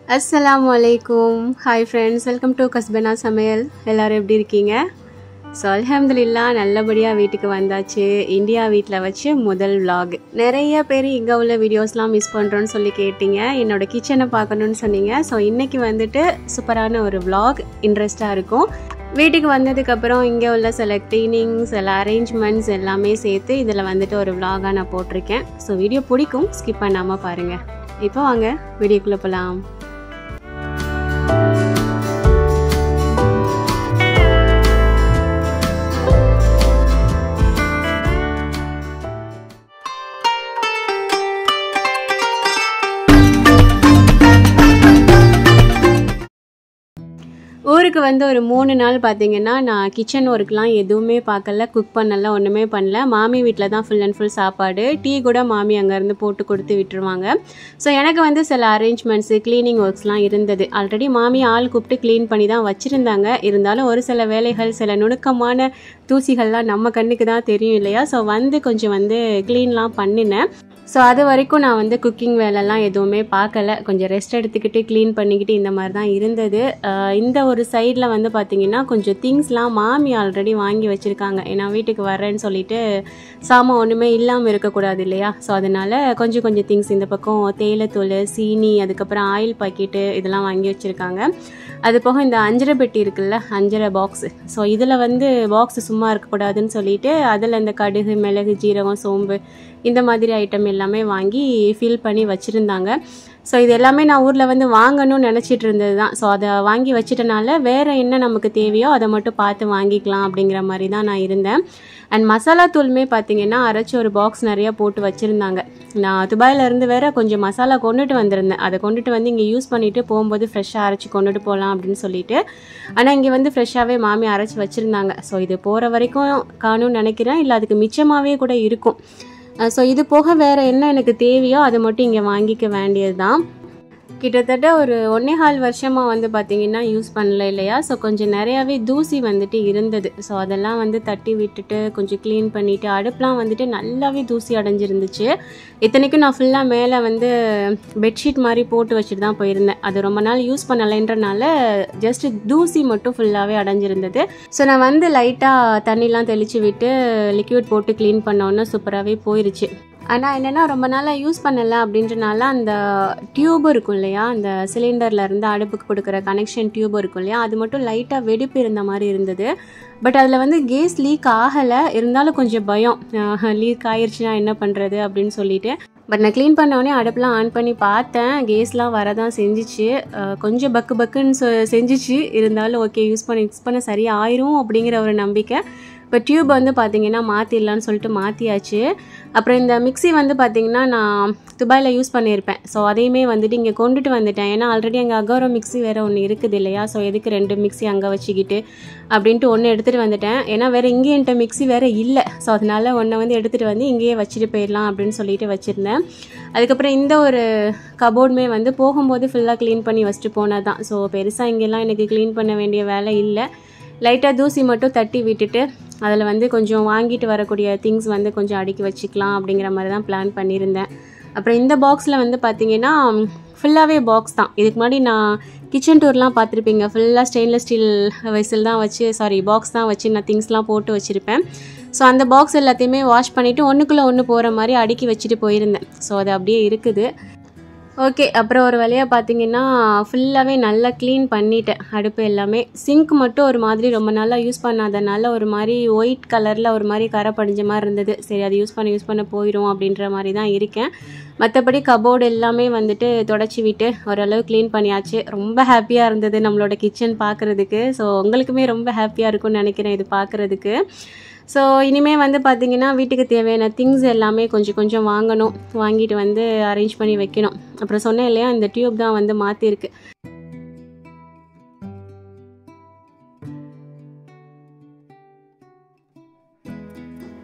அஸ்ஸலாமு அலைக்கும் hi friends welcome to கஸ்பனா சமையல் எல்லாரும் எப்படி இருக்கீங்க ஸோ அல்ஹம்துலில்லா நல்லபடியாக வீட்டுக்கு வந்தாச்சு இந்தியா வீட்டில் வச்சு முதல் vlog நிறைய பேர் இங்கே உள்ள வீடியோஸ்லாம் மிஸ் பண்ணுறோன்னு சொல்லி கேட்டீங்க என்னோட கிச்சனை பார்க்கணுன்னு சொன்னீங்க ஸோ இன்றைக்கி வந்துட்டு சூப்பரான ஒரு vlog இன்ட்ரெஸ்ட்டாக இருக்கும் வீட்டுக்கு வந்ததுக்கப்புறம் இங்கே உள்ள சில க்ளீனிங்ஸ் சில அரேஞ்ச்மெண்ட்ஸ் எல்லாமே சேர்த்து இதில் வந்துட்டு ஒரு vlog-ஆ நான் போட்டிருக்கேன் ஸோ வீடியோ பிடிக்கும் ஸ்கிப் பண்ணாமல் பாருங்கள் இப்போ வாங்க வீடியோக்குள்ளே போகலாம் ஊருக்கு வந்து ஒரு மூணு நாள் பார்த்தீங்கன்னா நான் கிச்சன் ஒர்க்லாம் எதுவுமே பார்க்கல குக் பண்ணல ஒன்றுமே பண்ணல மாமி வீட்டில் தான் ஃபுல் அண்ட் ஃபுல் சாப்பாடு டீ கூட மாமி அங்கேருந்து போட்டு கொடுத்து விட்டுருவாங்க ஸோ எனக்கு வந்து சில அரேஞ்ச்மெண்ட்ஸு க்ளீனிங் ஒர்க்ஸ்லாம் இருந்தது ஆல்ரெடி மாமி ஆள் கூப்பிட்டு க்ளீன் பண்ணி தான் வச்சுருந்தாங்க இருந்தாலும் ஒரு சில வேலைகள் சில நுணுக்கமான தூசிகள்லாம் நம்ம கண்ணுக்கு தான் தெரியும் இல்லையா ஸோ வந்து கொஞ்சம் வந்து க்ளீன்லாம் பண்ணினேன் ஸோ அது வரைக்கும் நான் வந்து குக்கிங் வேலைலாம் எதுவுமே பார்க்கல கொஞ்சம் ரெஸ்ட் எடுத்துக்கிட்டு க்ளீன் பண்ணிக்கிட்டு இந்த மாதிரி தான் இருந்தது அஹ் இந்த ஒரு சைடில் வந்து பார்த்தீங்கன்னா கொஞ்சம் திங்ஸ்லாம் மாமி ஆல்ரெடி வாங்கி வச்சுருக்காங்க ஏன்னா வீட்டுக்கு வரேன்னு சொல்லிட்டு சாமான் ஒன்றுமே இல்லாமல் இருக்கக்கூடாது இல்லையா ஸோ அதனால் கொஞ்சம் கொஞ்சம் திங்ஸ் இந்த பக்கம் தேயிலைத்தூள் சீனி அதுக்கப்புறம் ஆயில் பாக்கெட்டு இதெல்லாம் வாங்கி வச்சுருக்காங்க அது போக இந்த அஞ்சரை பெட்டி இருக்குல்ல அஞ்சரை பாக்ஸ் ஸோ இதில் வந்து பாக்ஸ் சும்மா இருக்கக்கூடாதுன்னு சொல்லிட்டு அதில் இந்த கடுகு மிளகு ஜீரகம் சோம்பு இந்த மாதிரி ஐட்டம் எல்லாமே வாங்கி ஃபில் பண்ணி வச்சுருந்தாங்க ஸோ இது எல்லாமே நான் ஊரில் வந்து வாங்கணும்னு நினச்சிட்டு இருந்தது தான் ஸோ அதை வாங்கி வச்சிட்டனால வேறு என்ன நமக்கு தேவையோ அதை மட்டும் பார்த்து வாங்கிக்கலாம் அப்படிங்கிற மாதிரி தான் நான் இருந்தேன் அண்ட் மசாலா தூளுமே பார்த்தீங்கன்னா அரைச்சி ஒரு பாக்ஸ் நிறையா போட்டு வச்சுருந்தாங்க நான் துபாயிலேருந்து வேற கொஞ்சம் மசாலா கொண்டுட்டு வந்திருந்தேன் அதை கொண்டுட்டு வந்து இங்கே யூஸ் பண்ணிவிட்டு போகும்போது ஃப்ரெஷ்ஷாக அரைச்சி கொண்டுட்டு போகலாம் அப்படின்னு சொல்லிட்டு ஆனால் இங்கே வந்து ஃப்ரெஷ்ஷாகவே மாமி அரைச்சி வச்சுருந்தாங்க ஸோ இது போகிற வரைக்கும் காணும்னு நினைக்கிறேன் இல்லை அதுக்கு மிச்சமாகவே கூட இருக்கும் ஸோ இது போக வேறு என்ன எனக்கு தேவையோ அதை மட்டும் இங்கே வாங்கிக்க வேண்டியது தான் கிட்டத்தட்ட ஒரு ஒன்னே கால் வருஷமாக வந்து பார்த்தீங்கன்னா யூஸ் பண்ணல இல்லையா ஸோ கொஞ்சம் நிறையாவே தூசி வந்துட்டு இருந்தது ஸோ அதெல்லாம் வந்து தட்டி விட்டுட்டு கொஞ்சம் க்ளீன் பண்ணிவிட்டு அடுப்புலாம் வந்துட்டு நல்லாவே தூசி அடைஞ்சிருந்துச்சு இத்தனைக்கும் நான் ஃபுல்லாக மேலே வந்து பெட்ஷீட் மாதிரி போட்டு வச்சுட்டு தான் போயிருந்தேன் அது ரொம்ப நாள் யூஸ் பண்ணலைன்றனால ஜஸ்ட் தூசி மட்டும் ஃபுல்லாகவே அடைஞ்சிருந்தது ஸோ நான் வந்து லைட்டாக தண்ணிலாம் தெளித்து விட்டு லிக்விட் போட்டு க்ளீன் பண்ணோன்னே சூப்பராகவே போயிருச்சு ஆனால் என்னென்னா ரொம்ப நாளாக யூஸ் பண்ணலை அப்படின்றனால அந்த டியூப் இருக்கும் இல்லையா அந்த சிலிண்டரில் இருந்து அடுப்புக்கு கொடுக்குற கனெக்ஷன் டியூப் இருக்கும் இல்லையா அது மட்டும் லைட்டாக வெடிப்பு இருந்த மாதிரி இருந்தது பட் அதில் வந்து கேஸ் லீக் ஆகலை இருந்தாலும் கொஞ்சம் பயம் லீக் ஆயிடுச்சுன்னா என்ன பண்ணுறது அப்படின்னு சொல்லிட்டு பட் நான் க்ளீன் பண்ணோடனே அடுப்புலாம் ஆன் பண்ணி பார்த்தேன் கேஸ்லாம் வரதான் செஞ்சிச்சு அஹ் கொஞ்சம் பக்கு பக்குன்னு சொ செஞ்சிச்சு இருந்தாலும் ஓகே யூஸ் பண்ணி யூஸ் பண்ண சரியாக ஆயிரும் அப்படிங்கிற ஒரு நம்பிக்கை இப்போ டியூப் வந்து பார்த்தீங்கன்னா மாற்றிடலான்னு சொல்லிட்டு மாற்றியாச்சு அப்புறம் இந்த மிக்ஸி வந்து பார்த்தீங்கன்னா நான் துபாயில் யூஸ் பண்ணியிருப்பேன் ஸோ அதையுமே வந்துட்டு இங்கே கொண்டுட்டு வந்துட்டேன் ஏன்னா ஆல்ரெடி அங்கே அகோரோ மிக்ஸி வேறு ஒன்று இருக்குது இல்லையா ஸோ எதுக்கு ரெண்டு மிக்ஸி அங்கே வச்சுக்கிட்டு அப்படின்ட்டு ஒன்று எடுத்துகிட்டு வந்துட்டேன் ஏன்னா வேறு இங்கே என்கிட்ட மிக்ஸி வேறு இல்லை ஸோ அதனால் ஒன்றை வந்து எடுத்துகிட்டு வந்து இங்கேயே வச்சுட்டு போயிடலாம் அப்படின்னு சொல்லிட்டு வச்சுருந்தேன் அதுக்கப்புறம் இந்த ஒரு கபோர்டுமே வந்து போகும்போது ஃபுல்லாக க்ளீன் பண்ணி வச்சுட்டு போனது தான் ஸோ பெருசாக இங்கெல்லாம் எனக்கு க்ளீன் பண்ண வேண்டிய வேலை இல்லை லைட்டாக தூசி மட்டும் தட்டி விட்டுட்டு அதில் வந்து கொஞ்சம் வாங்கிட்டு வரக்கூடிய திங்ஸ் வந்து கொஞ்சம் அடுக்கி வச்சுக்கலாம் அப்படிங்கிற மாதிரி தான் பிளான் பண்ணியிருந்தேன் அப்புறம் இந்த பாக்ஸில் வந்து பார்த்தீங்கன்னா ஃபுல்லாகவே பாக்ஸ் தான் இதுக்கு முன்னாடி நான் கிச்சன் டூர்லாம் பார்த்துருப்பீங்க ஃபுல்லாக ஸ்டெயின்லெஸ் ஸ்டீல் வெசில் தான் வச்சு சாரி பாக்ஸ் தான் வச்சு நான் திங்ஸ்லாம் போட்டு வச்சுருப்பேன் ஸோ அந்த பாக்ஸ் எல்லாத்தையுமே வாஷ் பண்ணிவிட்டு ஒன்றுக்குள்ளே ஒன்று போகிற மாதிரி அடுக்கி வச்சுட்டு போயிருந்தேன் ஸோ அது அப்படியே இருக்குது ஓகே அப்புறம் ஒரு வழியாக பார்த்தீங்கன்னா ஃபுல்லாகவே நல்லா க்ளீன் பண்ணிட்டேன் அடுப்பு எல்லாமே சிங்க் மட்டும் ஒரு மாதிரி ரொம்ப நாளாக யூஸ் பண்ணாதனால ஒரு மாதிரி ஒயிட் கலரில் ஒரு மாதிரி கரை படிஞ்ச மாதிரி இருந்தது சரி அது யூஸ் பண்ண யூஸ் பண்ண போயிடும் அப்படின்ற மாதிரி தான் இருக்கேன் மற்றபடி கபோர்டு எல்லாமே வந்துட்டு தொடச்சி விட்டு ஓரளவு க்ளீன் பண்ணியாச்சு ரொம்ப ஹாப்பியாக இருந்தது நம்மளோட கிச்சன் பார்க்குறதுக்கு ஸோ உங்களுக்குமே ரொம்ப ஹாப்பியாக இருக்கும்னு நினைக்கிறேன் இது பார்க்குறதுக்கு ஸோ இனிமேல் வந்து பார்த்திங்கன்னா வீட்டுக்கு தேவையான திங்ஸ் எல்லாமே கொஞ்சம் கொஞ்சம் வாங்கணும் வாங்கிட்டு வந்து அரேஞ்ச் பண்ணி வைக்கணும் அப்புறம் சொன்னேன் இல்லையா இந்த டியூப் தான் வந்து மாற்றிருக்கு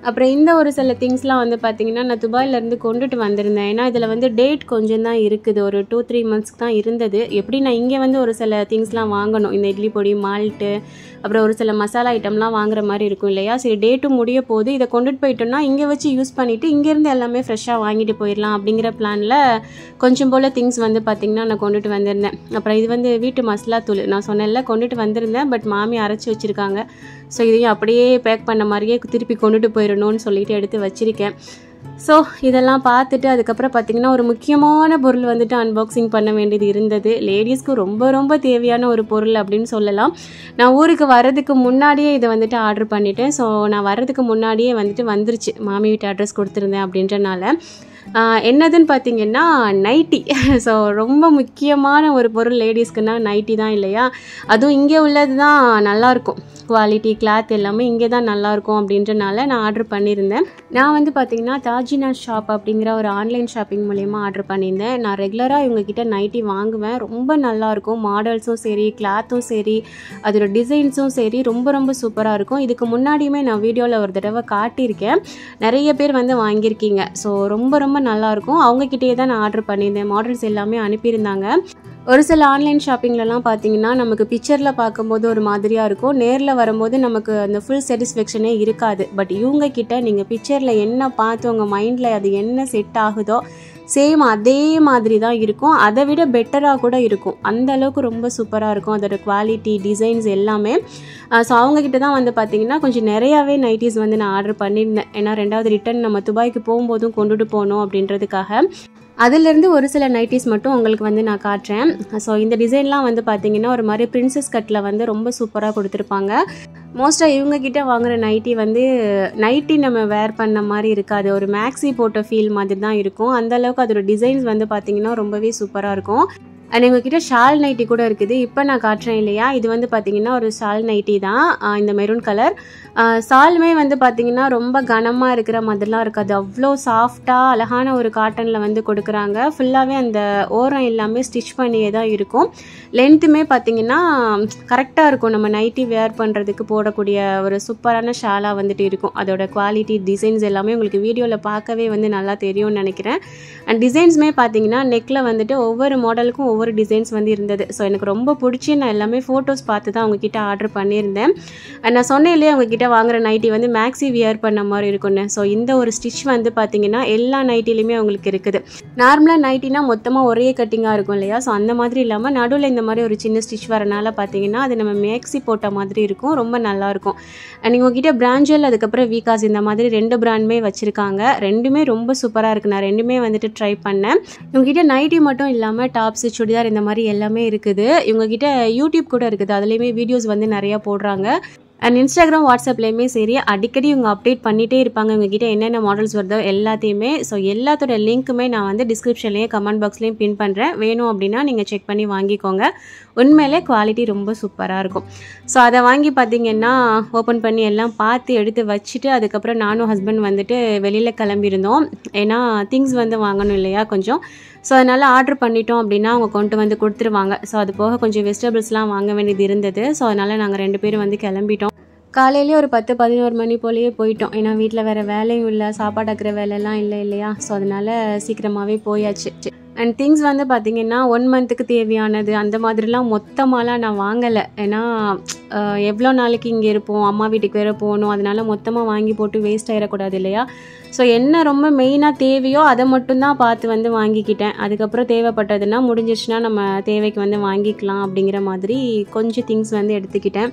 அப்புறம் இந்த ஒரு சில திங்ஸ்லாம் வந்து பார்த்தீங்கன்னா நான் துபாயிலேருந்து கொண்டுட்டு வந்திருந்தேன் ஏன்னா இதில் வந்து டேட் கொஞ்சம் தான் இருக்குது ஒரு டூ த்ரீ மந்த்ஸ்க்கு தான் இருந்தது எப்படி நான் இங்கே வந்து ஒரு சில திங்ஸ்லாம் வாங்கணும் இந்த இட்லி பொடி மால்ட்டு அப்புறம் ஒரு சில மசாலா ஐட்டம்லாம் வாங்குற மாதிரி இருக்கும் இல்லையா சரி டேட்டும் முடிய போது இதை கொண்டுட்டு போயிட்டோம்னா இங்கே வச்சு யூஸ் பண்ணிவிட்டு இங்கேருந்து எல்லாமே ஃப்ரெஷ்ஷாக வாங்கிட்டு போயிடலாம் அப்படிங்கிற பிளானில் கொஞ்சம் போல் திங்ஸ் வந்து பார்த்திங்கன்னா நான் கொண்டுட்டு வந்திருந்தேன் அப்புறம் இது வந்து வீட்டு மசாலா தூள் நான் சொன்னேன்ல கொண்டுட்டு வந்திருந்தேன் பட் மாமி அரைச்சி வச்சுருக்காங்க ஸோ இதையும் அப்படியே பேக் பண்ண மாதிரியே திருப்பி கொண்டுட்டு போயிடணும்னு சொல்லிட்டு எடுத்து வச்சுருக்கேன் ஸோ இதெல்லாம் பார்த்துட்டு அதுக்கப்புறம் பார்த்திங்கன்னா ஒரு முக்கியமான பொருள் வந்துட்டு அன்பாக்சிங் பண்ண வேண்டியது இருந்தது லேடிஸ்க்கு ரொம்ப ரொம்ப தேவையான ஒரு பொருள் அப்படின்னு சொல்லலாம் நான் ஊருக்கு வர்றதுக்கு முன்னாடியே இதை வந்துட்டு ஆர்டர் பண்ணிட்டேன் ஸோ நான் வர்றதுக்கு முன்னாடியே வந்துட்டு வந்துருச்சு மாமி வீட்டு அட்ரஸ் கொடுத்துருந்தேன் அப்படின்றனால ஆஹ் என்னதுன்னு பார்த்தீங்கன்னா நைட்டி ஸோ ரொம்ப முக்கியமான ஒரு பொருள் லேடிஸ்க்குன்னா நைட்டி தான் இல்லையா அதுவும் இங்கே உள்ளது தான் நல்லாயிருக்கும் குவாலிட்டி கிளாத் எல்லாமே இங்கே தான் நல்லாயிருக்கும் அப்படின்றனால நான் ஆர்டர் பண்ணியிருந்தேன் நான் வந்து பார்த்தீங்கன்னா தாஜினா ஷாப் அப்படிங்கிற ஒரு ஆன்லைன் ஷாப்பிங் மூலயமா ஆர்டர் பண்ணியிருந்தேன் நான் ரெகுலராக இவங்ககிட்ட நைட்டி வாங்குவேன் ரொம்ப நல்லாயிருக்கும் மாடல்ஸும் சரி கிளாத்தும் சரி அதோட டிசைன்ஸும் சரி ரொம்ப ரொம்ப சூப்பராக இருக்கும் இதுக்கு முன்னாடியுமே நான் வீடியோவில் ஒரு தடவை காட்டியிருக்கேன் நிறைய பேர் வந்து வாங்கியிருக்கீங்க ஸோ ரொம்ப ரொம்ப நல்லாயிருக்கும் அவங்கக்கிட்டே தான் நான் ஆர்டர் பண்ணியிருந்தேன் மாடல்ஸ் எல்லாமே அனுப்பியிருந்தாங்க ஒரு சில ஆன்லைன் ஷாப்பிங்லலாம் பார்த்தீங்கன்னா நமக்கு பிக்சரில் பார்க்கும்போது ஒரு மாதிரியாக இருக்கும் நேரில் வரும்போது நமக்கு அந்த ஃபுல் சாட்டிஸ்ஃபேக்ஷனே இருக்காது பட் இவங்க கிட்ட நீங்கள் பிக்சரில் என்ன பார்த்து உங்கள் மைண்டில் அது என்ன செட் ஆகுதோ சேம் அதே மாதிரி தான் இருக்கும் அதை விட பெட்டராக கூட இருக்கும் அந்த அளவுக்கு ரொம்ப சூப்பராக இருக்கும் அதோட குவாலிட்டி டிசைன்ஸ் எல்லாமே ஸோ அவங்கக்கிட்ட தான் வந்து பார்த்தீங்கன்னா கொஞ்சம் நிறையாவே நைட்டிஸ் வந்து நான் ஆர்டர் பண்ணியிருந்தேன் ஏன்னா ரெண்டாவது ரிட்டன் நம்ம துபாய்க்கு போகும்போதும் கொண்டுட்டு போகணும் அப்படின்றதுக்காக அதிலிருந்து ஒரு சில நைட்டிஸ் மட்டும் உங்களுக்கு வந்து நான் காட்டுறேன் ஸோ இந்த டிசைன்லாம் வந்து பார்த்தீங்கன்னா ஒரு மாதிரி பிரின்சஸ் கட்டில் வந்து ரொம்ப சூப்பராக கொடுத்துருப்பாங்க மோஸ்ட்டாக இவங்கக்கிட்ட வாங்குற நைட்டி வந்து நைட்டி நம்ம வேர் பண்ண மாதிரி இருக்காது ஒரு மேக்ஸி போட்ட ஃபீல் மாதிரி தான் இருக்கும் அந்த அளவுக்கு அதோட டிசைன்ஸ் வந்து பார்த்தீங்கன்னா ரொம்பவே சூப்பராக இருக்கும் அண்ட் எங்ககிட்ட ஷால் நைட்டி கூட இருக்குது இப்போ நான் காட்டுறேன் இல்லையா இது வந்து பார்த்தீங்கன்னா ஒரு ஷால் நைட்டி தான் ஆஹ் இந்த மெரூன் கலர் ஷாலுமே வந்து பார்த்தீங்கன்னா ரொம்ப கனமாக இருக்கிற மாதிரிலாம் இருக்காது அவ்வளோ சாஃப்டாக அழகான ஒரு காட்டனில் வந்து கொடுக்குறாங்க ஃபுல்லாகவே அந்த ஓரம் எல்லாமே ஸ்டிச் பண்ணியே தான் இருக்கும் லென்த்துமே பார்த்தீங்கன்னா கரெக்டாக இருக்கும் நம்ம நைட்டி வேர் பண்ணுறதுக்கு போடக்கூடிய ஒரு சூப்பரான ஷாலாக வந்துட்டு இருக்கும் அதோட குவாலிட்டி டிசைன்ஸ் எல்லாமே உங்களுக்கு வீடியோவில் பார்க்கவே வந்து நல்லா தெரியும்னு நினைக்கிறேன் அண்ட் டிசைன்ஸுமே பார்த்தீங்கன்னா நெக்கில் வந்துட்டு ஒவ்வொரு மாடலுக்கும் ஒவ்வொரு டிசைன்ஸ் வந்து இருந்தது ஸோ எனக்கு ரொம்ப பிடிச்சி நான் எல்லாமே ஃபோட்டோஸ் பார்த்து தான் அவங்கக்கிட்ட ஆர்டர் பண்ணியிருந்தேன் அண்ட் நான் சொன்னேன் இல்லையா அவங்கக்கிட்ட வாங்குற நைட்டி வந்து மேக்ஸி வியர் பண்ண மாதிரி இருக்கும்னு ஸோ இந்த ஒரு ஸ்டிச் வந்து பார்த்தீங்கன்னா எல்லா நைட்டிலையுமே அவங்களுக்கு இருக்குது நார்மலாக நைட்டினா மொத்தமாக ஒரே கட்டிங்காக இருக்கும் இல்லையா ஸோ அந்த மாதிரி இல்லாமல் நடுவில் இந்த மாதிரி ஒரு சின்ன ஸ்டிச் வரனால பார்த்தீங்கன்னா அது நம்ம மேக்ஸி போட்ட மாதிரி இருக்கும் ரொம்ப நல்லாயிருக்கும் அண்ட் உங்ககிட்ட பிராஞ்சல் அதுக்கப்புறம் வீகாஸ் இந்த மாதிரி ரெண்டு பிராண்டுமே வச்சுருக்காங்க ரெண்டுமே ரொம்ப சூப்பராக இருக்கு நான் ரெண்டுமே வந்துட்டு ட்ரை பண்ணேன் இவங்ககிட்ட நைட்டி மட்டும் இல்லாமல் டாப்ஸு சுடிதார் இந்த மாதிரி எல்லாமே இருக்குது இவங்ககிட்ட யூடியூப் கூட இருக்குது அதுலேயுமே வீடியோஸ் வந்து நிறையா போடுறாங்க அண்ட் இன்ஸ்டாகிராம் வாட்ஸ்அப்லேயுமே சரி அடிக்கடி இவங்க அப்டேட் பண்ணிகிட்டே இருப்பாங்க உங்ககிட்ட என்னென்ன மாடல்ஸ் வருதோ எல்லாத்தையுமே ஸோ எல்லாத்தோட லிங்க்குமே நான் வந்து டிஸ்கிரிப்ஷன்லேயும் கமெண்ட் பாக்ஸ்லேயும் பின் பண்ணுறேன் வேணும் அப்படின்னா நீங்கள் செக் பண்ணி வாங்கிக்கோங்க உண்மையிலே குவாலிட்டி ரொம்ப சூப்பராக இருக்கும் ஸோ அதை வாங்கி பார்த்தீங்கன்னா ஓப்பன் பண்ணி எல்லாம் பார்த்து எடுத்து வச்சுட்டு அதுக்கப்புறம் நானும் ஹஸ்பண்ட் வந்துட்டு வெளியில் கிளம்பியிருந்தோம் ஏன்னா திங்ஸ் வந்து வாங்கணும் இல்லையா கொஞ்சம் ஸோ அதனால் ஆர்டர் பண்ணிட்டோம் அப்படின்னா அவங்க கொண்டு வந்து கொடுத்துருவாங்க ஸோ அது போக கொஞ்சம் வெஜிடபிள்ஸ்லாம் வாங்க வேண்டியது இருந்தது ஸோ அதனால் நாங்கள் ரெண்டு பேரும் வந்து கிளம்பிட்டோம் காலையிலேயே ஒரு பத்து பதினோரு மணி போலேயே போயிட்டோம் ஏன்னா வீட்டில் வேறு வேலையும் இல்லை சாப்பாடு ஆக்குற வேலையெல்லாம் இல்லை இல்லையா ஸோ அதனால் சீக்கிரமாகவே போயாச்சு அண்ட் திங்ஸ் வந்து பார்த்திங்கன்னா ஒன் மந்த்துக்கு தேவையானது அந்த மாதிரிலாம் மொத்தமாலாம் நான் வாங்கலை ஏன்னா அஹ், எவ்வளோ நாளைக்கு இங்கே இருப்போம் அம்மா வீட்டுக்கு வேறு போகணும் அதனால மொத்தமாக வாங்கி போட்டு வேஸ்ட் ஆகிடக்கூடாது இல்லையா ஸோ என்ன ரொம்ப மெயினாக தேவையோ அதை மட்டும்தான் பார்த்து வந்து வாங்கிக்கிட்டேன் அதுக்கப்புறம் தேவைப்பட்டதுன்னா முடிஞ்சிருச்சுன்னா நம்ம தேவைக்கு வந்து வாங்கிக்கலாம் அப்படிங்கிற மாதிரி கொஞ்சம் திங்ஸ் வந்து எடுத்துக்கிட்டேன்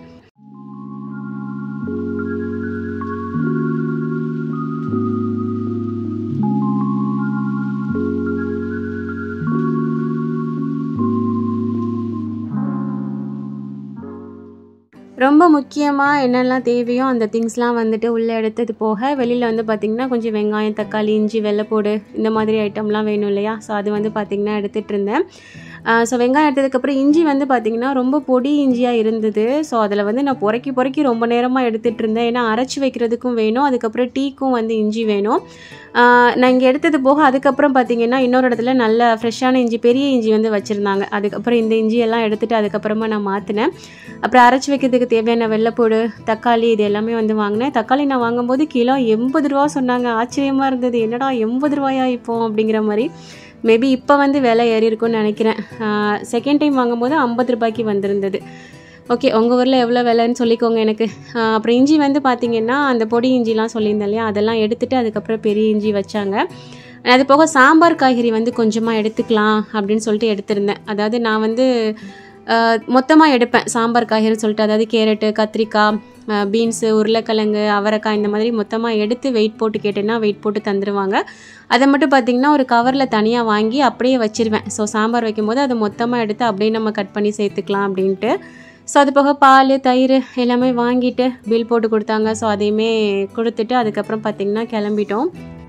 ரொம்ப முக்கியமாக என்னெல்லாம் தேவையோ அந்த திங்ஸ்லாம் வந்துட்டு உள்ளே எடுத்தது போக வெளியில் வந்து பார்த்திங்கன்னா கொஞ்சம் வெங்காயம் தக்காளி இஞ்சி வெள்ளைப்பூடு இந்த மாதிரி ஐட்டம்லாம் வேணும் இல்லையா ஸோ அது வந்து பார்த்திங்கன்னா எடுத்துகிட்டு இருந்தேன் ஸோ வெங்காயம் எடுத்ததுக்கப்புறம் இஞ்சி வந்து பார்த்திங்கன்னா ரொம்ப பொடி இஞ்சியாக இருந்தது ஸோ அதில் வந்து நான் பொறுக்கி பொறுக்கி ரொம்ப நேரமாக எடுத்துகிட்டு இருந்தேன் ஏன்னா அரைச்சி வைக்கிறதுக்கும் வேணும் அதுக்கப்புறம் டீக்கும் வந்து இஞ்சி வேணும் ஆஹ் நான் இங்கே எடுத்தது போக அதுக்கப்புறம் பார்த்தீங்கன்னா இன்னொரு இடத்துல நல்ல ஃப்ரெஷ்ஷான இஞ்சி பெரிய இஞ்சி வந்து வச்சுருந்தாங்க அதுக்கப்புறம் இந்த இஞ்சி எல்லாம் எடுத்துகிட்டு அதுக்கப்புறமா நான் மாற்றினேன் அப்புறம் அரைச்சி வைக்கிறதுக்கு தேவையான வெள்ளைப்பூடு தக்காளி இது எல்லாமே வந்து வாங்கினேன் தக்காளி நான் வாங்கும்போது கிலோ எண்பது ரூபா சொன்னாங்க ஆச்சரியமாக இருந்தது என்னடா எண்பது ரூபாயா இப்போ அப்படிங்கிற மாதிரி மேபி இப்போ வந்து விலை ஏறி இருக்கும்னு நினைக்கிறேன் செகண்ட் டைம் வாங்கும்போது ஐம்பது ரூபாய்க்கு வந்திருந்தது ஓகே உங்கள் ஊரில் எவ்வளோ விலைன்னு சொல்லிக்கோங்க எனக்கு ஆஹ் அப்புறம் இஞ்சி வந்து பார்த்தீங்கன்னா அந்த பொடி இஞ்சிலாம் சொல்லியிருந்தேன் இல்லையா அதெல்லாம் எடுத்துட்டு அதுக்கப்புறம் பெரிய இஞ்சி வச்சாங்க அது போக சாம்பார் காய்கறி வந்து கொஞ்சமாக எடுத்துக்கலாம் அப்படின்னு சொல்லிட்டு எடுத்திருந்தேன் அதாவது நான் வந்து மொத்தமாக எடுப்பேன் சாம்பார் காய்கறின்னு சொல்லிட்டு அதாவது கேரட்டு கத்திரிக்காய் பீன்ஸு உருளைக்கிழங்கு அவரைக்காய் இந்த மாதிரி மொத்தமாக எடுத்து வெயிட் போட்டு கேட்டேன்னா வெயிட் போட்டு தந்துடுவாங்க அதை மட்டும் பார்த்திங்கன்னா ஒரு கவரில் தனியாக வாங்கி அப்படியே வச்சிருவேன் ஸோ சாம்பார் வைக்கும்போது அதை மொத்தமாக எடுத்து அப்படியே நம்ம கட் பண்ணி சேர்த்துக்கலாம் அப்படின்ட்டு ஸோ அது போக பால் தயிர் எல்லாமே வாங்கிட்டு பில் போட்டு கொடுத்தாங்க ஸோ அதையுமே கொடுத்துட்டு அதுக்கப்புறம் பார்த்திங்கன்னா கிளம்பிட்டோம்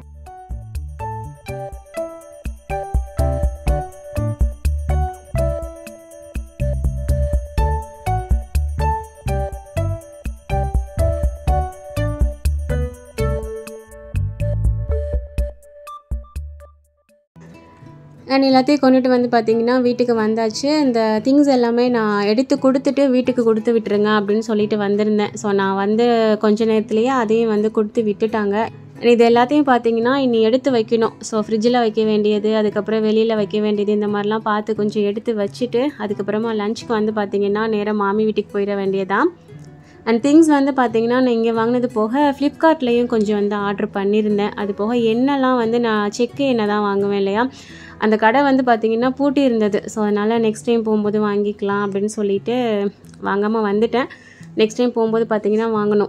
நான் எல்லாத்தையும் கொண்டுட்டு வந்து பார்த்தீங்கன்னா வீட்டுக்கு வந்தாச்சு இந்த திங்ஸ் எல்லாமே நான் எடுத்து கொடுத்துட்டு வீட்டுக்கு கொடுத்து விட்டுருங்க அப்படின்னு சொல்லிட்டு வந்திருந்தேன் ஸோ நான் வந்து கொஞ்ச நேரத்துலேயே அதையும் வந்து கொடுத்து விட்டுட்டாங்க இது எல்லாத்தையும் பார்த்தீங்கன்னா இனி எடுத்து வைக்கணும் ஸோ ஃப்ரிட்ஜில் வைக்க வேண்டியது அதுக்கப்புறம் வெளியில் வைக்க வேண்டியது இந்த மாதிரிலாம் பார்த்து கொஞ்சம் எடுத்து வச்சுட்டு அதுக்கப்புறமா லஞ்சுக்கு வந்து பார்த்தீங்கன்னா நேராக மாமி வீட்டுக்கு போயிட வேண்டியதான் அண்ட் திங்ஸ் வந்து பார்த்தீங்கன்னா நான் இங்கே வாங்கினது போக ஃப்ளிப்கார்ட்லேயும் கொஞ்சம் வந்து ஆர்டர் பண்ணியிருந்தேன் அது போக எண்ணெய்லாம் வந்து நான் செக்கு எண்ணெய் தான் வாங்குவேன் இல்லையா அந்த கடை வந்து பார்த்தீங்கன்னா பூட்டி இருந்தது ஸோ அதனால் நெக்ஸ்ட் டைம் போகும்போது வாங்கிக்கலாம் அப்படின்னு சொல்லிட்டு வாங்காமல் வந்துட்டேன் நெக்ஸ்ட் டைம் போகும்போது பார்த்தீங்கன்னா வாங்கணும்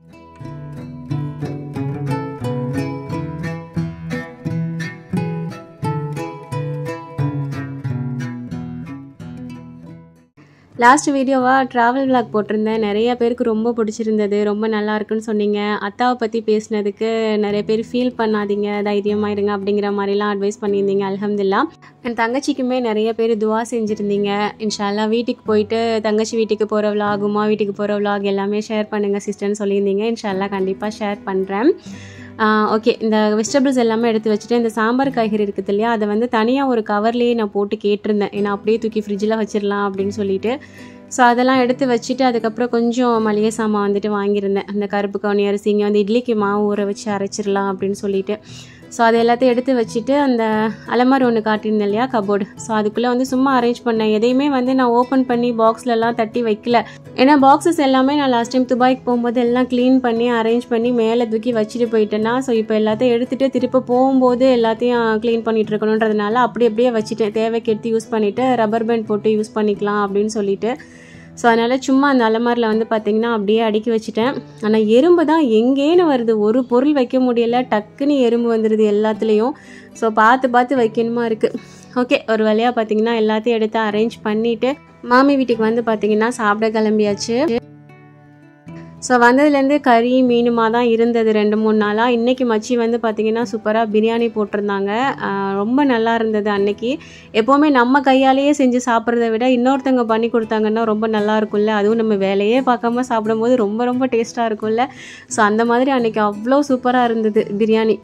லாஸ்ட் வீடியோவாக ட்ராவல் vlog போட்டிருந்தேன் நிறைய பேருக்கு ரொம்ப பிடிச்சிருந்தது ரொம்ப நல்லா இருக்குன்னு சொன்னீங்க அத்தாவை பற்றி பேசினதுக்கு நிறைய பேர் ஃபீல் பண்ணாதீங்க தைரியமாக இருங்க அப்படிங்கிற மாதிரிலாம் அட்வைஸ் பண்ணியிருந்தீங்க அல்ஹம்துலில்லா என் தங்கச்சிக்குமே நிறைய பேர் துவா செஞ்சுருந்தீங்க இன்ஷால்லா வீட்டுக்கு போயிட்டு தங்கச்சி வீட்டுக்கு போகிற விலாகுமா வீட்டுக்கு போகிற விலாக் எல்லாமே ஷேர் பண்ணுங்கள் சிஸ்டர்னு சொல்லியிருந்தீங்க இன்ஷால்லா கண்டிப்பாக ஷேர் பண்ணுறேன் ஓகே இந்த வெஜிடபிள்ஸ் எல்லாமே எடுத்து வச்சுட்டு இந்த சாம்பார் காய்கறி இருக்குது இல்லையா அதை வந்து தனியாக ஒரு கவர்லேயே நான் போட்டு கேட்டிருந்தேன் ஏன்னா அப்படியே தூக்கி ஃப்ரிட்ஜில் வச்சிடலாம் அப்படின்னு சொல்லிட்டு ஸோ அதெல்லாம் எடுத்து வச்சுட்டு அதுக்கப்புறம் கொஞ்சம் மளிகை சாமான் வந்துட்டு வாங்கியிருந்தேன் அந்த கருப்பு கவுனி அரிசி இங்கே வந்து இட்லிக்கு மாவு ஊற வச்சு அரைச்சிடலாம் அப்படின்னு சொல்லிட்டு ஸோ அது எல்லாத்தையும் எடுத்து வச்சுட்டு அந்த அலமாரி ஒன்று காட்டியிருந்தேன் இல்லையா கபோர்டு ஸோ அதுக்குள்ளே வந்து சும்மா அரேஞ்ச் பண்ணேன் எதையுமே வந்து நான் ஓப்பன் பண்ணி பாக்ஸ்லலாம் தட்டி வைக்கல ஏன்னா பாக்ஸஸ் எல்லாமே நான் லாஸ்ட் டைம் துபாய்க்கு போகும்போது எல்லாம் க்ளீன் பண்ணி அரேஞ்ச் பண்ணி மேலே தூக்கி வச்சுட்டு போயிட்டேன்னா ஸோ இப்போ எல்லாத்தையும் எடுத்துகிட்டு திருப்ப போகும்போது எல்லாத்தையும் க்ளீன் பண்ணிட்டு இருக்கணுன்றதுனால அப்படி அப்படியே வச்சுட்டேன் தேவைக்கு எடுத்து யூஸ் பண்ணிவிட்டு ரப்பர் பேண்ட் போட்டு யூஸ் பண்ணிக்கலாம் அப்படின்னு சொல்லிட்டு ஸோ அதனால் சும்மா அந்த அலமாரில் வந்து பார்த்திங்கன்னா அப்படியே அடுக்கி வச்சுட்டேன் ஆனால் எறும்பு தான் எங்கேன்னு வருது ஒரு பொருள் வைக்க முடியல டக்குன்னு எறும்பு வந்துடுது எல்லாத்துலேயும் ஸோ பார்த்து பார்த்து வைக்கணுமா இருக்குது ஓகே ஒரு வழியாக பார்த்தீங்கன்னா எல்லாத்தையும் எடுத்து அரேஞ்ச் பண்ணிவிட்டு மாமி வீட்டுக்கு வந்து பார்த்தீங்கன்னா சாப்பிட கிளம்பியாச்சு ஸோ வந்ததுலேருந்து கறி மீனுமா தான் இருந்தது ரெண்டு மூணு நாளாக இன்றைக்கி மச்சி வந்து பார்த்திங்கன்னா சூப்பராக பிரியாணி போட்டிருந்தாங்க ஆஹ் ரொம்ப நல்லா இருந்தது அன்னைக்கு எப்போவுமே நம்ம கையாலேயே செஞ்சு சாப்பிட்றத விட இன்னொருத்தவங்க பண்ணி கொடுத்தாங்கன்னா ரொம்ப நல்லா இருக்கும்ல அதுவும் நம்ம வேலையே பார்க்காம சாப்பிடும்போது ரொம்ப ரொம்ப டேஸ்ட்டாக இருக்கும்ல ஸோ அந்த மாதிரி அன்னைக்கு அவ்வளோ சூப்பராக இருந்தது பிரியாணி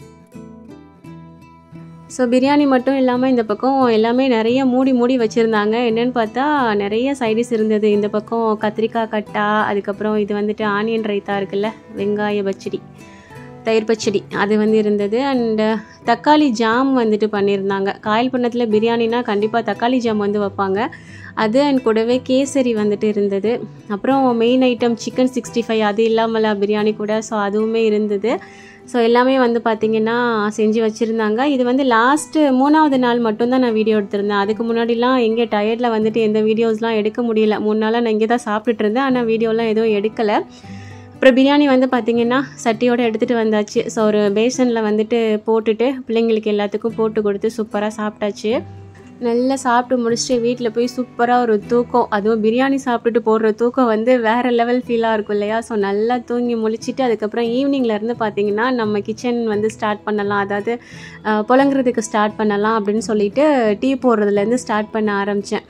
ஸோ பிரியாணி மட்டும் இல்லாமல் இந்த பக்கம் எல்லாமே நிறைய மூடி மூடி வச்சுருந்தாங்க என்னென்னு பார்த்தா நிறைய சைடிஸ் இருந்தது இந்த பக்கம் கத்திரிக்காய் கட்டா அதுக்கப்புறம் இது வந்துட்டு ஆனியன் ரைத்தா இருக்குல்ல வெங்காய பச்சடி தயிர் பச்சடி அது வந்து இருந்தது அண்டு தக்காளி ஜாம் வந்துட்டு பண்ணியிருந்தாங்க காயல் பண்ணத்தில் பிரியாணினா கண்டிப்பாக தக்காளி ஜாம் வந்து வைப்பாங்க அது அண்ட் கூடவே கேசரி வந்துட்டு இருந்தது அப்புறம் main item chicken sixty five அது இல்லாமல பிரியாணி கூட ஸோ அதுவுமே இருந்தது ஸோ எல்லாமே வந்து பார்த்திங்கன்னா செஞ்சு வச்சுருந்தாங்க இது வந்து லாஸ்ட்டு மூணாவது நாள் மட்டும்தான் நான் வீடியோ எடுத்திருந்தேன் அதுக்கு முன்னாடிலாம் எங்கே டயர்டில் வந்துட்டு எந்த வீடியோஸ்லாம் எடுக்க முடியல மூணு நாளாக நான் இங்கே தான் சாப்பிட்டுட்டு இருந்தேன் ஆனால் வீடியோலாம் எதுவும் எடுக்கலை அப்புறம் பிரியாணி வந்து பார்த்திங்கன்னா சட்டியோடு எடுத்துகிட்டு வந்தாச்சு ஸோ ஒரு பேசனில் வந்துட்டு போட்டுட்டு பிள்ளைங்களுக்கு எல்லாத்துக்கும் போட்டு கொடுத்து சூப்பராக சாப்பிட்டாச்சு நல்லா சாப்பிட்டு முடிச்சுட்டு வீட்டில் போய் சூப்பராக ஒரு தூக்கம் அதுவும் பிரியாணி சாப்பிட்டுட்டு போடுற தூக்கம் வந்து வேறு லெவல் ஃபீலாக இருக்கும் இல்லையா ஸோ நல்லா தூங்கி முழிச்சிட்டு அதுக்கப்புறம் ஈவினிங்ல இருந்து பார்த்தீங்கன்னா நம்ம கிச்சன் வந்து ஸ்டார்ட் பண்ணலாம் அதாவது அஹ், புழங்குறதுக்கு ஸ்டார்ட் பண்ணலாம் அப்படின்னு சொல்லிட்டு டீ போடுறதுலேருந்து ஸ்டார்ட் பண்ண ஆரம்பித்தேன்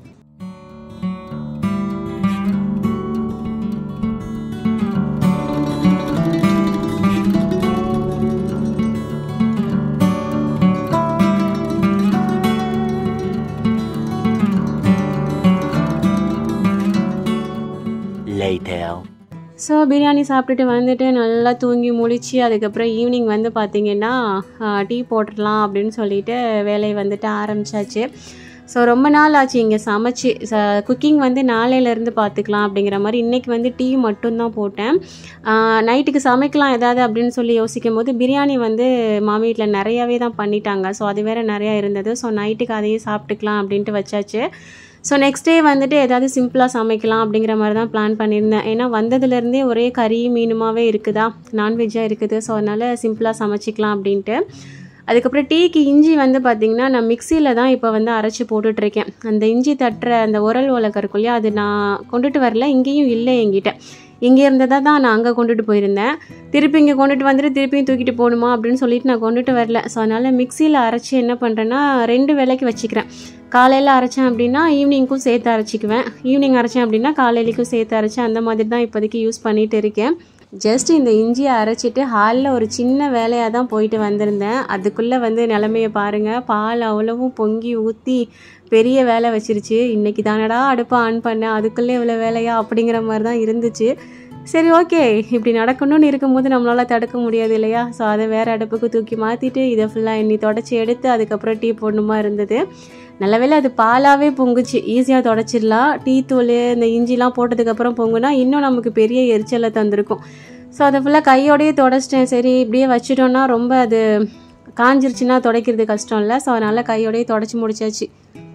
Later. ஸோ பிரியாணி சாப்பிட்டுட்டு வந்துட்டு நல்லா தூங்கி முழிச்சு அதுக்கப்புறம் ஈவினிங் வந்து பார்த்திங்கன்னா டீ போட்டுடலாம் அப்படின்னு சொல்லிட்டு வேலையை வந்துட்டு ஆரம்பிச்சாச்சு ஸோ ரொம்ப நாள் ஆச்சு இங்கே சமைச்சு குக்கிங் வந்து நாளையிலேருந்து பார்த்துக்கலாம் அப்படிங்கிற மாதிரி இன்றைக்கி வந்து டீ மட்டும்தான் போட்டேன் நைட்டுக்கு சமைக்கலாம் ஏதாவது அப்படின்னு சொல்லி யோசிக்கும் போது பிரியாணி வந்து மாமி வீட்டில் நிறையாவே தான் பண்ணிட்டாங்க ஸோ அது வேறு நிறையா இருந்தது ஸோ நைட்டுக்கு அதையே சாப்பிட்டுக்கலாம் அப்படின்ட்டு வச்சாச்சு ஸோ நெக்ஸ்ட் டே வந்துட்டு ஏதாவது சிம்பிளாக சமைக்கலாம் அப்படிங்கிற மாதிரி தான் பிளான் பண்ணியிருந்தேன் ஏன்னா வந்ததுலேருந்தே ஒரே கறி மீனுமாவே இருக்குதா நான்வெஜ்ஜாக இருக்குது ஸோ அதனால் சிம்பிளாக சமைச்சிக்கலாம் அப்படின்ட்டு அதுக்கப்புறம் டீக்கு இஞ்சி வந்து பார்த்திங்கன்னா நான் மிக்சியில் தான் இப்போ வந்து அரைச்சி போட்டுட்ருக்கேன் அந்த இஞ்சி தட்டுற அந்த உரல் உலகம் இருக்கும் இல்லையா அது நான் கொண்டுட்டு வரல இங்கேயும் இல்லை என்கிட்ட இங்கே இருந்ததை தான் நான் அங்கே கொண்டுட்டு போயிருந்தேன் திருப்பி இங்கே கொண்டுட்டு வந்துட்டு திருப்பியும் தூக்கிட்டு போகணுமா அப்படின்னு சொல்லிட்டு நான் கொண்டுட்டு வரல ஸோ அதனால் மிக்சியில் அரைச்சி என்ன பண்ணுறேன்னா ரெண்டு வேலைக்கு வச்சுக்கிறேன் காலையில் அரைச்சேன் அப்படின்னா ஈவினிங்க்கும் சேர்த்து அரைச்சிக்குவேன் ஈவினிங் அரைச்சேன் அப்படின்னா காலையிலைக்கும் சேர்த்து அரைச்சேன் அந்த மாதிரி தான் இப்போதைக்கு யூஸ் பண்ணிட்டு இருக்கேன் ஜஸ்ட் இந்த இஞ்சியை அரைச்சிட்டு ஹாலில் ஒரு சின்ன வேலையாக தான் போயிட்டு வந்திருந்தேன் அதுக்குள்ளே வந்து நிலமையை பாருங்கள் பால் அவ்வளவும் பொங்கி ஊற்றி பெரிய வேலை வச்சிருச்சு இன்னைக்கு தானடா அடுப்பை ஆன் பண்ணேன் அதுக்குள்ளே இவ்வளோ வேலையா அப்படிங்கிற மாதிரி தான் இருந்துச்சு சரி ஓகே இப்படி நடக்கணும்னு இருக்கும்போது நம்மளால் தடுக்க முடியாது இல்லையா ஸோ அதை வேறு அடுப்புக்கு தூக்கி மாற்றிட்டு இதை ஃபுல்லாக எண்ணி தொடச்சி எடுத்து அதுக்கப்புறம் டீ போடணுமா இருந்தது நல்லவேளை அது பாலாகவே பொங்குச்சு ஈஸியாக தொடச்சிடலாம் டீ தூள் இந்த இஞ்சிலாம் போட்டதுக்கப்புறம் பொங்குனா இன்னும் நமக்கு பெரிய எரிச்சலை தந்திருக்கும் ஸோ அதை ஃபுல்லாக கையோடயே தொடச்சிட்டேன் சரி இப்படியே வச்சுட்டோன்னா ரொம்ப அது காஞ்சிருச்சுன்னா துடைக்கிறது கஷ்டம் இல்லை ஸோ அதனால் கையோடயே தொடச்சி முடிச்சாச்சு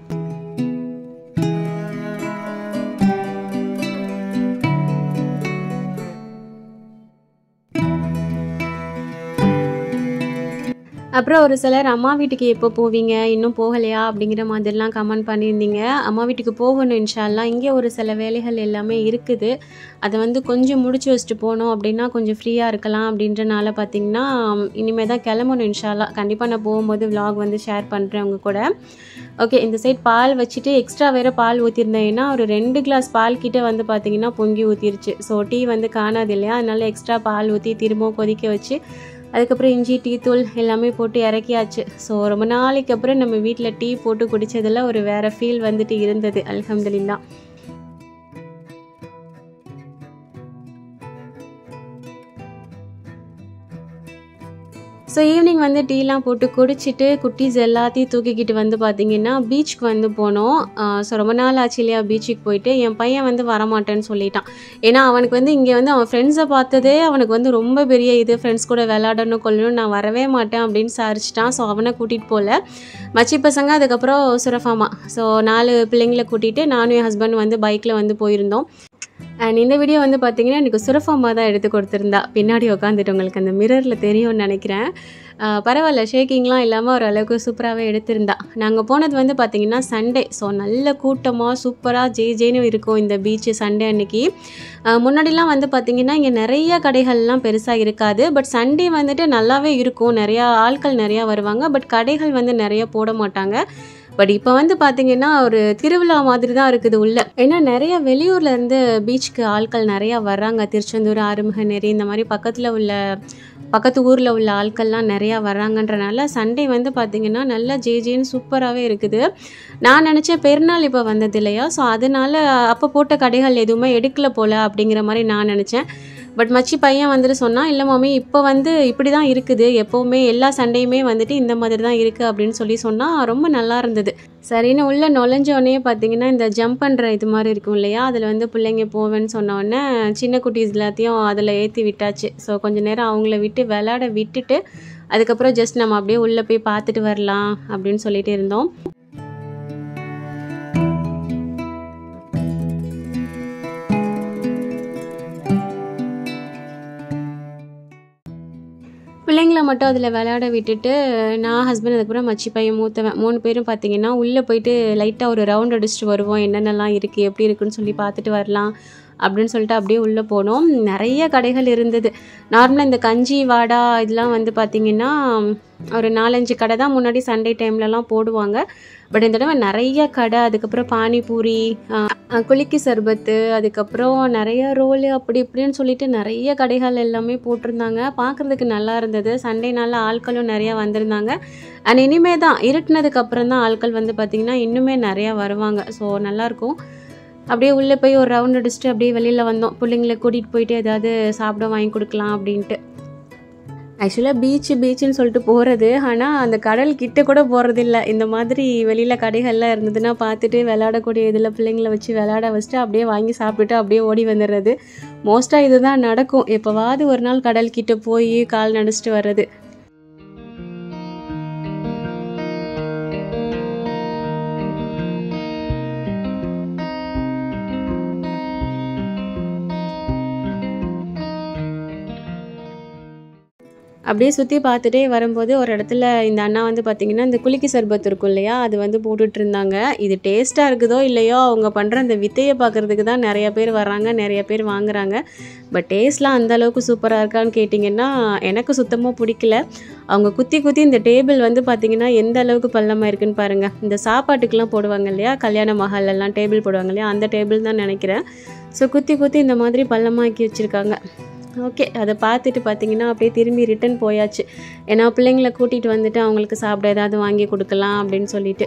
அப்புறம் ஒரு சிலர் அம்மா வீட்டுக்கு எப்போ போவீங்க இன்னும் போகலையா அப்படிங்கிற மாதிரிலாம் கமெண்ட் பண்ணியிருந்தீங்க அம்மா வீட்டுக்கு போகணும் இன்ஷால்லாம் இங்கே ஒரு சில வேலைகள் எல்லாமே இருக்குது அதை வந்து கொஞ்சம் முடிச்சு வச்சுட்டு போனோம் அப்படின்னா கொஞ்சம் ஃப்ரீயாக இருக்கலாம் அப்படின்றனால பார்த்தீங்கன்னா இனிமேல் தான் கிளம்பணும் இன்ஷால்லா கண்டிப்பாக நான் போகும்போது vlog வந்து ஷேர் பண்ணுறேன் உங்க கூட ஓகே இந்த சைட் பால் வச்சுட்டு எக்ஸ்ட்ரா வேறு பால் ஊற்றிருந்தேன்னா ஒரு ரெண்டு கிளாஸ் பால் கிட்ட வந்து பார்த்தீங்கன்னா பொங்கி ஊற்றிருச்சு ஸோ டீ வந்து காணாது இல்லையா அதனால எக்ஸ்ட்ரா பால் ஊற்றி திரும்பவும் கொதிக்க வச்சு அதுக்கப்புறம் இஞ்சி டீ தூள் எல்லாமே போட்டு இறக்கியாச்சு ஸோ ரொம்ப நாளைக்கு அப்புறம் நம்ம வீட்டில் டீ போட்டு குடிச்சதுல ஒரு வேற ஃபீல் வந்துட்டு இருந்தது அல்ஹம்துலில்லா ஸோ ஈவினிங் வந்து டீலாம் போட்டு குடிச்சிட்டு குட்டீஸ் எல்லாத்தையும் தூக்கிக்கிட்டு வந்து பார்த்தீங்கன்னா பீச்சுக்கு வந்து போனோம் ஸோ ரொம்ப நாள் ஆச்சு இல்லையா பீச்சுக்கு போயிட்டு என் பையன் வந்து வரமாட்டேன்னு சொல்லிட்டான் ஏன்னா அவனுக்கு வந்து இங்கே வந்து அவன் ஃப்ரெண்ட்ஸை பார்த்ததே அவனுக்கு வந்து ரொம்ப பெரிய இது ஃப்ரெண்ட்ஸ் கூட விளையாடணும் கொள்ளணும் நான் வரவே மாட்டேன் அப்படின்னு சாரிச்சிட்டான் ஸோ அவனை கூட்டிகிட்டு போகல மச்சி பசங்க அதுக்கப்புறம் சுரஃபாமா ஸோ நாலு பிள்ளைங்களை கூட்டிகிட்டு நானும் என் ஹஸ்பண்ட் வந்து பைக்கில் வந்து போயிருந்தோம் அண்ட் இந்த வீடியோ வந்து பார்த்தீங்கன்னா எனக்கு சுரஃபம்மா தான் எடுத்து கொடுத்துருந்தா பின்னாடி உட்காந்துட்டு உங்களுக்கு அந்த மிரரில் தெரியும்னு நினைக்கிறேன் ஆஹ் பரவாயில்ல ஷேக்கிங்லாம் இல்லாமல் ஓரளவுக்கு சூப்பராகவே எடுத்திருந்தா நாங்கள் போனது வந்து பார்த்தீங்கன்னா சண்டே ஸோ நல்ல கூட்டமாக சூப்பராக ஜே ஜேன்னு இருக்கும் இந்த பீச்சு சண்டே அன்னைக்கு ஆஹ் முன்னாடிலாம் வந்து பார்த்தீங்கன்னா இங்கே நிறைய கடைகள்லாம் பெருசாக இருக்காது பட் சண்டே வந்துட்டு நல்லாவே இருக்கும் நிறையா ஆட்கள் நிறையா வருவாங்க பட் கடைகள் வந்து நிறைய போட மாட்டாங்க பட் இப்போ வந்து பார்த்தீங்கன்னா ஒரு திருவிழா மாதிரி தான் இருக்குது உள்ள ஏன்னா நிறைய வெளியூர்ல இருந்து பீச்சுக்கு ஆட்கள் நிறையா வர்றாங்க திருச்செந்தூர் ஆறுமுகநேரி இந்த மாதிரி பக்கத்தில் உள்ள பக்கத்து ஊரில் உள்ள ஆட்கள்லாம் நிறையா வர்றாங்கன்றனால சண்டே வந்து பார்த்திங்கன்னா நல்லா ஜே ஜேன்னு சூப்பராகவே இருக்குது நான் நினச்சேன் பெருநாள் இப்போ வந்தது இல்லையா ஸோ அதனால அப்போ போட்ட கடைகள் எதுவுமே எடுக்கல போல அப்படிங்கிற மாதிரி நான் நினச்சேன் பட் மச்சி பையன் வந்துட்டு சொன்னான் இல்லை மாமி இப்போ வந்து இப்படி தான் இருக்குது எப்போவுமே எல்லா சண்டையுமே வந்துட்டு இந்த மாதிரி தான் இருக்குது அப்படின்னு சொல்லி சொன்னால் ரொம்ப நல்லா இருந்தது சரின்னு உள்ளே நுழைஞ்சோடனே பார்த்தீங்கன்னா இந்த ஜம்ப் பண்ணுற இது மாதிரி இருக்கும் இல்லையா அதில் வந்து பிள்ளைங்க போவேன்னு சொன்ன உடனே சின்ன குட்டீஸ் எல்லாத்தையும் அதில் ஏற்றி விட்டாச்சு ஸோ கொஞ்ச நேரம் அவங்கள விட்டு விளையாட விட்டுட்டு அதுக்கப்புறம் ஜஸ்ட் நம்ம அப்படியே உள்ளே போய் பார்த்துட்டு வரலாம் அப்படின்னு சொல்லிட்டு இருந்தோம் பிள்ளைங்கள பிள்ளைங்களை மட்டும் அதில் விளையாட விட்டுட்டு நான் ஹஸ்பண்ட் அதுக்கப்புறம் மச்சி பையன் மூத்தவன் மூணு பேரும் பார்த்தீங்கன்னா உள்ளே போயிட்டு லைட்டாக ஒரு ரவுண்ட் அடிச்சுட்டு வருவோம் என்னென்னலாம் இருக்குது எப்படி இருக்குன்னு சொல்லி பார்த்துட்டு வரலாம் அப்படின்னு சொல்லிட்டு அப்படியே உள்ளே போனோம் நிறைய கடைகள் இருந்தது நார்மலாக இந்த கஞ்சி வாடா இதெல்லாம் வந்து பார்த்திங்கன்னா ஒரு நாலஞ்சு கடை தான் முன்னாடி சண்டே டைம்லலாம் போடுவாங்க பட் இந்த தடவை நிறைய கடை அதுக்கப்புறம் பானிபூரி ஆஹ் குலுக்கி சர்பத்து அதுக்கப்புறம் நிறைய ரோலு அப்படி இப்படின்னு சொல்லிட்டு நிறைய கடைகள் எல்லாமே போட்டிருந்தாங்க பார்க்குறதுக்கு நல்லா இருந்தது சண்டே நாளில் ஆட்களும் நிறையா வந்திருந்தாங்க அண்ட் இனிமே தான் இருட்டினதுக்கு அப்புறம் தான் ஆட்கள் வந்து பார்த்திங்கன்னா இன்னுமே நிறையா வருவாங்க ஸோ நல்லாயிருக்கும் அப்படியே உள்ளே போய் ஒரு ரவுண்ட் அடிச்சுட்டு அப்படியே வெளியில் வந்தோம் பிள்ளைங்களை கூட்டிகிட்டு போயிட்டு ஏதாவது சாப்பிட வாங்கி கொடுக்கலாம் அப்படின்ட்டு ஆக்சுவலாக பீச்சு பீச்சுன்னு சொல்லிட்டு போகிறது ஆனால் அந்த கடல் கிட்ட கூட போகிறது இல்லை இந்த மாதிரி வெளியில் கடைகள்லாம் இருந்ததுன்னா பார்த்துட்டு விளையாடக்கூடிய இதில் பிள்ளைங்கள வச்சு விளையாட வச்சுட்டு அப்படியே வாங்கி சாப்பிட்டுட்டு அப்படியே ஓடி வந்துடுறது மோஸ்ட்டாக இதுதான் நடக்கும் எப்போவாவது ஒரு நாள் கடல் கிட்ட போய் கால் நடிச்சிட்டு வர்றது அப்படியே சுற்றி பார்த்துட்டே வரும்போது ஒரு இடத்துல இந்த அண்ணா வந்து பார்த்திங்கன்னா இந்த குலுக்கி சர்பத் இருக்கும் இல்லையா அது வந்து போட்டுட்டு இருந்தாங்க இது டேஸ்ட்டாக இருக்குதோ இல்லையோ அவங்க பண்ணுற அந்த வித்தையை பார்க்குறதுக்கு தான் நிறைய பேர் வர்றாங்க நிறைய பேர் வாங்குறாங்க பட் டேஸ்ட்லாம் அந்த அளவுக்கு சூப்பராக இருக்கான்னு கேட்டிங்கன்னா எனக்கு சுத்தமாக பிடிக்கல அவங்க குத்தி குத்தி இந்த டேபிள் வந்து பார்த்திங்கன்னா எந்த அளவுக்கு பள்ளமாக இருக்குன்னு பாருங்கள் இந்த சாப்பாட்டுக்கெலாம் போடுவாங்க இல்லையா கல்யாண மஹாலெல்லாம் டேபிள் போடுவாங்க இல்லையா அந்த டேபிள் தான் நினைக்கிறேன் ஸோ குத்தி குத்தி இந்த மாதிரி பள்ளமாக்கி வச்சுருக்காங்க ஓகே அதை பார்த்துட்டு பார்த்தீங்கன்னா அப்படியே திரும்பி ரிட்டன் போயாச்சு ஏன்னா பிள்ளைங்களை கூட்டிகிட்டு வந்துட்டு அவங்களுக்கு சாப்பிட ஏதாவது வாங்கி கொடுக்கலாம் அப்படின்னு சொல்லிட்டு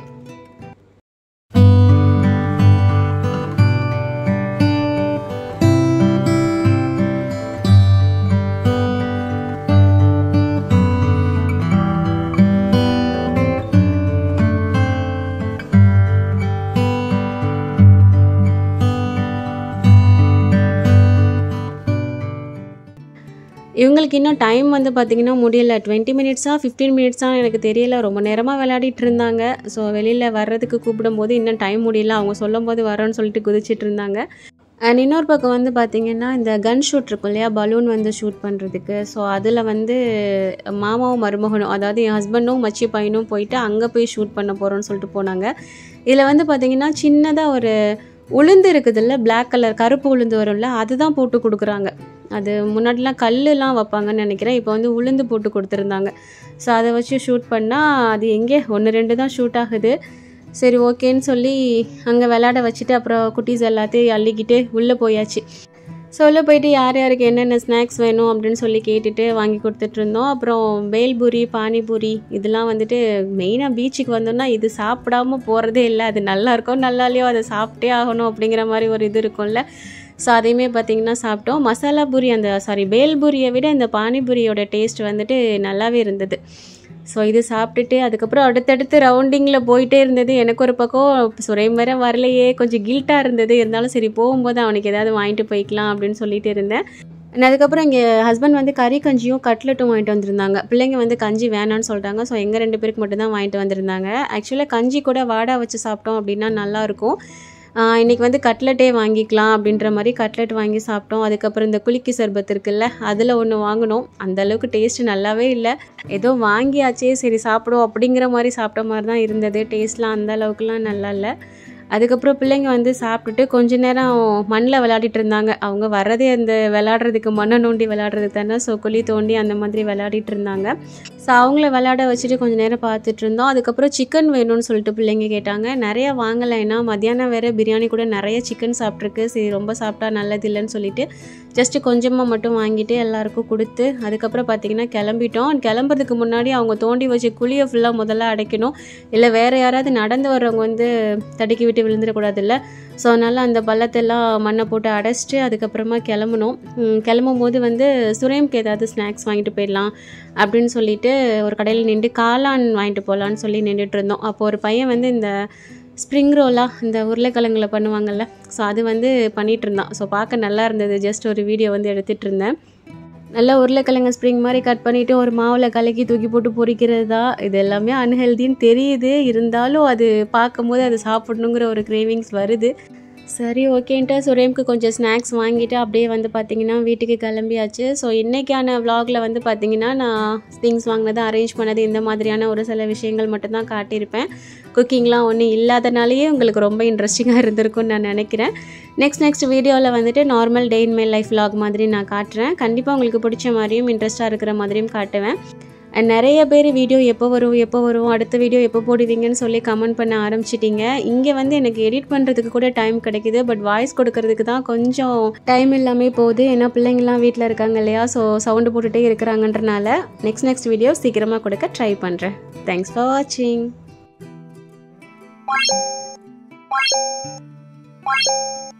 இவங்களுக்கு இன்னும் டைம் வந்து பார்த்திங்கன்னா முடியல டுவெண்ட்டி மினிட்ஸாக ஃபிஃப்டீன் மினிட்ஸாக எனக்கு தெரியல ரொம்ப நேரமாக விளையாடிட்டு இருந்தாங்க ஸோ வெளியில் வர்றதுக்கு கூப்பிடும்போது இன்னும் டைம் முடியல அவங்க சொல்லும் போது வரோன்னு சொல்லிட்டு குதிச்சிட்டு இருந்தாங்க அண்ட் இன்னொரு பக்கம் வந்து பார்த்திங்கன்னா இந்த கன் ஷூட் இருக்கும் இல்லையா பலூன் வந்து ஷூட் பண்ணுறதுக்கு ஸோ அதில் வந்து மாமாவும் மருமகனும் அதாவது என் ஹஸ்பண்டும் மச்சி பையனும் போயிட்டு அங்கே போய் ஷூட் பண்ண போகிறோன்னு சொல்லிட்டு போனாங்க இதில் வந்து பார்த்திங்கன்னா சின்னதாக ஒரு உளுந்து இருக்குதுல்ல பிளாக் கலர் கருப்பு உளுந்து வரும்ல அதுதான் போட்டு கொடுக்குறாங்க அது முன்னாடிலாம் கல்லுலாம் வைப்பாங்கன்னு நினைக்கிறேன் இப்போ வந்து உளுந்து போட்டு கொடுத்துருந்தாங்க ஸோ அதை வச்சு ஷூட் பண்ணால் அது எங்கே ஒன்று ரெண்டு தான் ஷூட் ஆகுது சரி ஓகேன்னு சொல்லி அங்கே விளையாட வச்சுட்டு அப்புறம் குட்டீஸ் எல்லாத்தையும் அள்ளிக்கிட்டு உள்ளே போயாச்சு ஸோ உள்ளே போயிட்டு யார் யாருக்கு என்னென்ன ஸ்நாக்ஸ் வேணும் அப்படின்னு சொல்லி கேட்டுட்டு வாங்கி கொடுத்துட்டு இருந்தோம் அப்புறம் பேல்பூரி பானிபூரி இதெல்லாம் வந்துட்டு மெயினாக பீச்சுக்கு வந்தோம்னா இது சாப்பிடாம போகிறதே இல்லை அது நல்லா இருக்கும் நல்லா இல்லையோ அதை சாப்பிட்டே ஆகணும் அப்படிங்கிற மாதிரி ஒரு இது இருக்கும்ல ஸோ அதையுமே பார்த்தீங்கன்னா சாப்பிட்டோம் மசாலா பூரி அந்த சாரி பேல்பூரியை விட இந்த பானிபூரியோட டேஸ்ட் வந்துட்டு நல்லாவே இருந்தது ஸோ இது சாப்பிட்டுட்டு அதுக்கப்புறம் அடுத்தடுத்து ரவுண்டிங்கில் போயிட்டே இருந்தது எனக்கு ஒரு பக்கம் சுரையும் வேற வரலையே கொஞ்சம் கில்ட்டாக இருந்தது இருந்தாலும் சரி போகும்போது அவனுக்கு ஏதாவது வாங்கிட்டு போய்க்கலாம் அப்படின்னு சொல்லிட்டு இருந்தேன் And அதுக்கப்புறம் இங்கே ஹஸ்பண்ட் வந்து கறி கஞ்சியும் கட்லெட்டும் வாங்கிட்டு வந்திருந்தாங்க பிள்ளைங்க வந்து கஞ்சி வேணான்னு சொல்லிட்டாங்க ஸோ எங்கள் ரெண்டு பேருக்கு மட்டும்தான் வாங்கிட்டு வந்திருந்தாங்க ஆக்சுவலாக கஞ்சி கூட வாடா வச்சு சாப்பிட்டோம் அப்படின்னா நல்லாயிருக்கும் ஆஹ் இன்னைக்கு வந்து கட்லெட்டே வாங்கிக்கலாம் அப்படின்ற மாதிரி கட்லெட் வாங்கி சாப்பிட்டோம் அதுக்கப்புறம் இந்த குலுக்கி சர்பத் இருக்குல்ல அதில் ஒன்று வாங்கினோம் அந்த அளவுக்கு டேஸ்ட் நல்லாவே இல்லை ஏதோ வாங்கியாச்சே சரி சாப்பிடுவோம் அப்படிங்கிற மாதிரி சாப்பிட்ட மாதிரி தான் இருந்தது டேஸ்ட்லாம் அந்த அளவுக்குலாம் நல்லா இல்லை அதுக்கப்புறம் பிள்ளைங்க வந்து சாப்பிட்டுட்டு கொஞ்ச நேரம் மண்ணில் விளையாடிட்டு இருந்தாங்க அவங்க வர்றதே அந்த விளையாடுறதுக்கு மண்ணை நோண்டி விளையாடுறதுக்கு தானே ஸோ குழி தோண்டி அந்த மாதிரி விளையாடிட்டு இருந்தாங்க ஸோ அவங்கள விளையாட வச்சுட்டு கொஞ்ச நேரம் பார்த்துட்டு இருந்தோம் அதுக்கப்புறம் சிக்கன் வேணும்னு சொல்லிட்டு பிள்ளைங்க கேட்டாங்க நிறைய வாங்கலை ஏன்னா மத்தியானம் வேறு பிரியாணி கூட நிறைய சிக்கன் சாப்பிட்ருக்கு சரி ரொம்ப சாப்பிட்டா நல்லது இல்லைன்னு சொல்லிட்டு ஜஸ்ட்டு கொஞ்சமாக மட்டும் வாங்கிட்டு எல்லாருக்கும் கொடுத்து அதுக்கப்புறம் பார்த்தீங்கன்னா கிளம்பிட்டோம் கிளம்புறதுக்கு முன்னாடி அவங்க தோண்டி வச்ச குழியை ஃபுல்லாக முதல்ல அடைக்கணும் இல்லை வேறு யாராவது நடந்து வர்றவங்க வந்து தடுக்கி விட்டு விழுந்துடக்கூடாதுல்ல ஸோ அதனால் அந்த பள்ளத்தெல்லாம் மண்ணை போட்டு அடைச்சிட்டு அதுக்கப்புறமா கிளம்பணும் ம், கிளம்பும் போது வந்து சுரேம்க்கு ஏதாவது ஸ்நாக்ஸ் வாங்கிட்டு போயிடலாம் அப்படின்னு சொல்லிட்டு ஒரு கடையில் நின்று காளான் வாங்கிட்டு போகலான்னு சொல்லி நின்றுட்டு இருந்தோம் அப்போ ஒரு பையன் வந்து இந்த ஸ்ப்ரிங் ரோலாக இந்த உருளைக்கிழங்குல பண்ணுவாங்கல்ல ஸோ அது வந்து பண்ணிட்டு இருந்தான் ஸோ பார்க்க நல்லா இருந்தது ஜஸ்ட் ஒரு வீடியோ வந்து எடுத்துகிட்டு இருந்தேன் நல்லா உருளைக்கிழங்கு ஸ்ப்ரிங் மாதிரி கட் பண்ணிவிட்டு ஒரு மாவில் கலக்கி தூக்கி போட்டு பொரிக்கிறது தான் இது எல்லாமே அன்ஹெல்தின்னு தெரியுது இருந்தாலும் அது பார்க்கும்போது அது சாப்பிடணுங்கிற ஒரு கிரேவிங்ஸ் வருது சரி ஓகேன்ட்டு சுரேம்க்கு கொஞ்சம் ஸ்நாக்ஸ் வாங்கிட்டு அப்படியே வந்து பார்த்தீங்கன்னா வீட்டுக்கு கிளம்பியாச்சு ஸோ இன்றைக்கான vlogல வந்து பார்த்தீங்கன்னா நான் திங்ஸ் வாங்கினது அரேஞ்ச் பண்ணது இந்த மாதிரியான ஒரு சில விஷயங்கள் மட்டும்தான் காட்டியிருப்பேன் குக்கிங்லாம் ஒன்றும் இல்லாதனாலேயே உங்களுக்கு ரொம்ப இன்ட்ரெஸ்டிங்காக இருந்திருக்கும்னு நான் நினைக்கிறேன் நெக்ஸ்ட் நெக்ஸ்ட் வீடியோவில் வந்துட்டு normal day in my life vlog மாதிரி நான் காட்டுறேன் கண்டிப்பாக உங்களுக்கு பிடிச்ச மாதிரியும் இன்ட்ரெஸ்ட்டாக இருக்கிற மாதிரியும் காட்டுவேன் And நிறைய பேர் வீடியோ எப்போ வரும் எப்போ வரும் அடுத்த வீடியோ எப்போ போடுவீங்கன்னு சொல்லி கமெண்ட் பண்ண ஆரம்பிச்சிட்டிங்க இங்கே வந்து எனக்கு எடிட் பண்ணுறதுக்கு கூட டைம் கிடைக்குது பட் வாய்ஸ் கொடுக்கறதுக்கு தான் கொஞ்சம் டைம் இல்லாமல் போகுது ஏன்னா பிள்ளைங்கள்லாம் வீட்டில் இருக்காங்க இல்லையா ஸோ சவுண்டு போட்டுகிட்டே இருக்கிறாங்கன்றனால நெக்ஸ்ட் நெக்ஸ்ட் வீடியோ சீக்கிரமாக கொடுக்க ட்ரை பண்ணுறேன் தேங்க்ஸ் ஃபார் வாட்சிங்